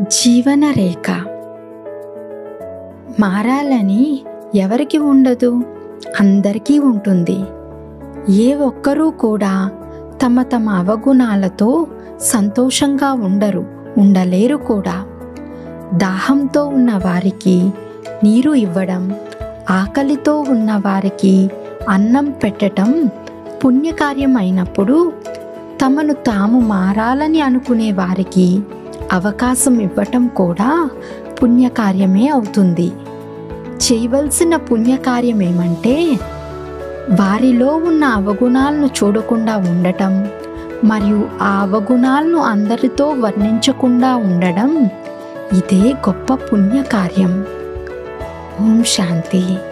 జీవన రేఖ మారాలని ఎవరికి ఉండదు అందరికీ ఉంటుంది ఏ ఒక్కరూ కూడా తమ తమ అవగుణాలతో సంతోషంగా ఉండరు ఉండలేరు కూడా దాహంతో ఉన్న వారికి నీరు ఇవ్వడం ఆకలితో ఉన్న వారికి అన్నం పెట్టటం పుణ్యకార్యం అయినప్పుడు తమను తాము మారాలని అనుకునే వారికి అవకాశం ఇవ్వటం కూడా పుణ్యకార్యమే అవుతుంది చేయవలసిన పుణ్యకార్యం ఏమంటే వారిలో ఉన్న అవగుణాలను చూడకుండా ఉండటం మరియు ఆ అవగుణాలను అందరితో వర్ణించకుండా ఉండడం ఇదే గొప్ప పుణ్యకార్యం ఓం శాంతి